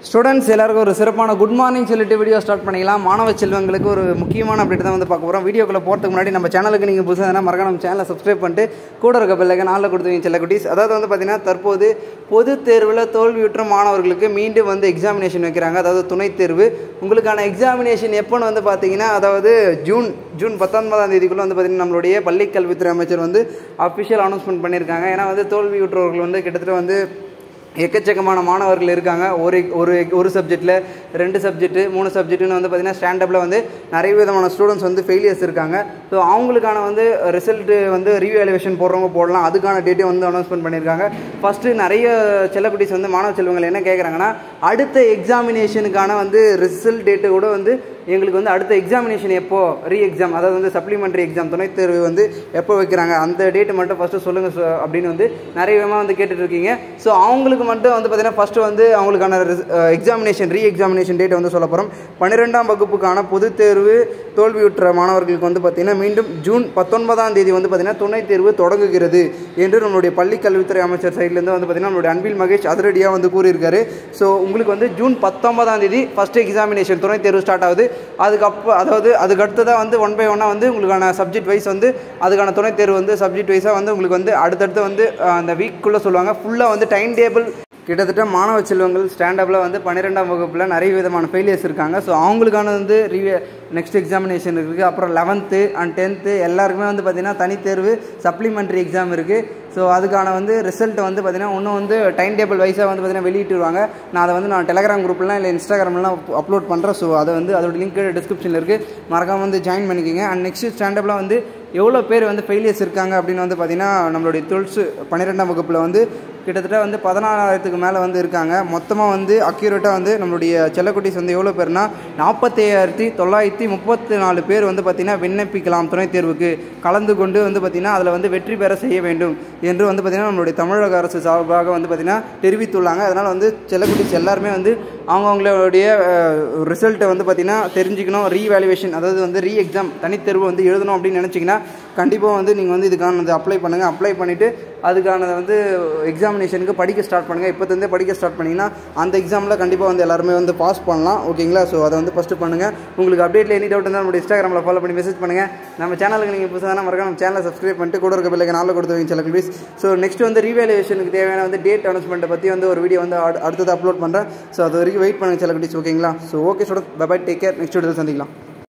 students எல்லாருக்கும் ஒரு சிறப்பான குட் மார்னிங் சொல்லிட்டு வீடியோ ஸ்டார்ட் பண்ணிக்கலாம் மாணவ செல்வங்களுக்கு ஒரு முக்கியமான அப்டேட் தான் வந்து பார்க்க போகிறோம் வீடியோக்குள்ள போகிறதுக்கு முன்னாடி நம்ம சேனலுக்கு நீங்கள் புதுசாக மறக்காம நம்ம சேனலை சப்ஸ்கிரைப் பண்ணிட்டு கூட இருக்க பெல்லைக்கு நாளில் கொடுத்துருவீங்க செல்ல குட்டீஸ் அதாவது வந்து பார்த்தீங்கன்னா தற்போது பொது தேர்வில் தோல்வியுற்ற மாணவர்களுக்கு மீண்டும் வந்து எக்ஸாமினேஷன் வைக்கிறாங்க அதாவது துணைத் தேர்வு உங்களுக்கான எக்ஸாமினேஷன் எப்போன்னு வந்து பார்த்தீங்கன்னா அதாவது ஜூன் ஜூன் பத்தொன்பதாம் தேதிக்குள்ளே வந்து பார்த்தீங்கன்னா நம்மளுடைய பள்ளி கல்வித்துறை அமைச்சர் வந்து அஃபிஷியல் அனௌன்ஸ்மெண்ட் பண்ணியிருக்காங்க ஏன்னா வந்து தோல்வியுற்றவர்கள் வந்து கிட்டத்தட்ட வந்து எக்கச்சக்கமான மாணவர்கள் இருக்காங்க ஒரு ஒரு ஒரு சப்ஜெக்ட்டில் ரெண்டு சப்ஜெக்ட்டு மூணு சப்ஜெக்ட்டுன்னு வந்து பார்த்திங்கன்னா ஸ்டாண்டப்பில் வந்து நிறைய விதமான ஸ்டூடெண்ட்ஸ் வந்து ஃபெயிலியர்ஸ் இருக்காங்க ஸோ அவங்களுக்கான வந்து ரிசல்ட்டு வந்து ரீவேல்யூவேஷன் போடுறவங்க போடலாம் அதுக்கான டேட்டையும் வந்து அனௌன்ஸ்மெண்ட் பண்ணியிருக்காங்க ஃபஸ்ட்டு நிறைய செல்லக்குட்டிஸ் வந்து மாணவ செல்வங்கள் என்ன கேட்குறாங்கன்னா அடுத்த எக்ஸாமினேஷனுக்கான வந்து ரிசல்ட் டேட்டு கூட வந்து எங்களுக்கு வந்து அடுத்த எக்ஸாமினேஷன் எப்போ ரீ எக்ஸாம் அதாவது வந்து சப்ளிமெண்ட்ரி எக்ஸாம் துணைத் தேர்வு வந்து எப்போ வைக்கிறாங்க அந்த டேட்டு மட்டும் ஃபஸ்ட்டு சொல்லுங்கள் சொ- அப்படின்னு வந்து நிறைய விதமாக வந்து கேட்டுட்டு இருக்கீங்க ஸோ அவங்களுக்கு மட்டும் வந்து பார்த்தீங்கன்னா ஃபஸ்ட்டு வந்து அவங்களுக்கான எக்ஸாமினேஷன் ரீ எக்ஸாமினேஷன் டேட்டை வந்து சொல்ல போகிறோம் பன்னிரெண்டாம் வகுப்புக்கான பொதுத் தேர்வு தோல்வியுற்ற மாணவர்களுக்கு வந்து பார்த்தீங்கன்னா மீண்டும் ஜூன் பத்தொன்பதாம் தேதி வந்து பார்த்தீங்கன்னா துணைத் தேர்வு தொடங்குகிறது என்று நம்மளுடைய பள்ளி கல்வித்துறை அமைச்சர் சைட்லேருந்து வந்து பார்த்தீங்கன்னா நம்மளுடைய அன்பில் மகேஷ் அதிரடியாக வந்து கூறியிருக்காரு ஸோ உங்களுக்கு வந்து ஜூன் பத்தொன்பதாம் தேதி ஃபஸ்ட் எக்ஸாமினேஷன் துணைத் தேர்வு ஸ்டார்ட் ஆகுது அதுக்கப்புறம் அதாவது அதுக்கு அடுத்ததாக வந்து ஒன் பை ஒன்னாக வந்து உங்களுக்கான சப்ஜெக்ட் வைஸ் வந்து அதுக்கான துணைத் தேர்வு வந்து சப்ஜெக்ட் வைஸாக வந்து உங்களுக்கு வந்து அடுத்தடுத்து வந்து அஹ், அந்த வீக்குள்ளே சொல்லுவாங்க ஃபுல்லாக வந்து டைம் டேபிள் கிட்டத்தட்ட மாணவ செல்வங்கள் ஸ்டாண்டப்பில் வந்து பன்னிரெண்டாம் வகுப்பில் நிறைய விதமான ஃபெயிலியர்ஸ் இருக்காங்க ஸோ அவங்களுக்கான வந்து ரீவே நெக்ஸ்ட் எக்ஸாமினேஷன் இருக்குது அப்புறம் லெவன்த்து அண்ட் டென்த்து எல்லாருக்குமே வந்து பார்த்திங்கன்னா தனித்தேர்வு சப்ளிமெண்ட்ரி எக்ஸாம் இருக்குது ஸோ அதுக்கான வந்து ரிசல்ட் வந்து பார்த்திங்கன்னா இன்னும் வந்து டைம் டேபிள் வைஸாக வந்து பார்த்திங்கன்னா வெளியிட்டுருவாங்க நான் அதை வந்து நான் டெலகிராம் குரூப்லாம் இல்லை இன்ஸ்டாகிராம்லாம் அப்லோட் பண்ணுறேன் ஸோ அதை வந்து அதோட லிங்க் டிஸ்கிரிப்ஷனில் இருக்குது மறக்காம வந்து ஜாயின் பண்ணிக்கோங்க அண்ட் நெக்ஸ்ட் ஸ்டாண்டப்பில் வந்து எவ்வளோ பேர் வந்து ஃபெயிலியர்ஸ் இருக்காங்க அப்படின்னு வந்து பார்த்திங்கன்னா நம்மளுடைய டுவெல்த்து பன்னிரெண்டாம் வகுப்பில் வந்து கிட்டத்தட்ட வந்து பதினாலாயிரத்துக்கு மேலே வந்து இருக்காங்க மொத்தமாக வந்து அக்யூரேட்டாக வந்து நம்மளுடைய செல்லக்குட்டீஸ் வந்து எவ்வளோ பேர்னா நாற்பத்தையாயிரத்தி தொள்ளாயிரத்தி முப்பத்தி நாலு பேர் வந்து பார்த்திங்கன்னா விண்ணப்பிக்கலாம் துணைத் தேர்வுக்கு கலந்து கொண்டு வந்து பார்த்திங்கன்னா அதில் வந்து வெற்றி பெற செய்ய வேண்டும் என்று வந்து பார்த்திங்கன்னா நம்மளுடைய தமிழக அரசு சார்பாக வந்து பார்த்திங்கன்னா தெரிவித்துள்ளாங்க அதனால் வந்து செல்லக்குட்டீஸ் எல்லாருமே வந்து அவங்கவுங்களுடைய ரிசல்ட்டை வந்து பார்த்திங்கன்னா தெரிஞ்சுக்கணும் ரீவேல்யூவேஷன் அதாவது வந்து ரீ எக்ஸாம் தனித்தேர்வு வந்து எழுதணும் அப்படின்னு நினச்சிங்கன்னா கண்டிப்பாக வந்து நீங்கள் வந்து இதுக்கான அப்ளை பண்ணுங்கள் அப்ளை பண்ணிவிட்டு அதுக்கானதை வந்து எக்ஸாமினேஷனுக்கு படிக்க ஸ்டார்ட் பண்ணுங்கள் இப்போத்தேருந்தே படிக்க ஸ்டார்ட் பண்ணிங்கன்னா அந்த எக்ஸாமில் கண்டிப்பாக வந்து எல்லாருமே வந்து பாஸ் பண்ணலாம் ஓகேங்களா ஸோ அதை வந்து ஃபஸ்ட்டு பண்ணுங்கள் உங்களுக்கு அப்டேட்டில் எனி டவுட் இருந்தால் நம்மளுடைய இன்ஸ்டாகிராமில் ஃபாலோ பண்ணி மெசேஜ் பண்ணுங்கள் நம்ம சேனலுக்கு நீங்கள் புதுசாக மறக்காம நம்ம சேனலை சப்ஸ்கிரைப் பண்ணிட்டு கூட இருக்க பிள்ளைங்க நாளில் கொடுத்து வைங்க சில ப்ளீஸ் ஸோ நெக்ஸ்ட் வந்து ரீவேல்யூவேஷனுக்கு தேவையான வந்து டேட் அனௌன்ஸ்மெண்ட்டை பற்றி வந்து ஒரு வீடியோ வந்து அடு- அடுத்தது அப்லோட் பண்ணுறேன் ஸோ அது வரைக்கும் வெயிட் பண்ணுங்கள் சில குட்டீஸ் ஓகேங்களா so okay student bye take care next video சந்திக்கலாம்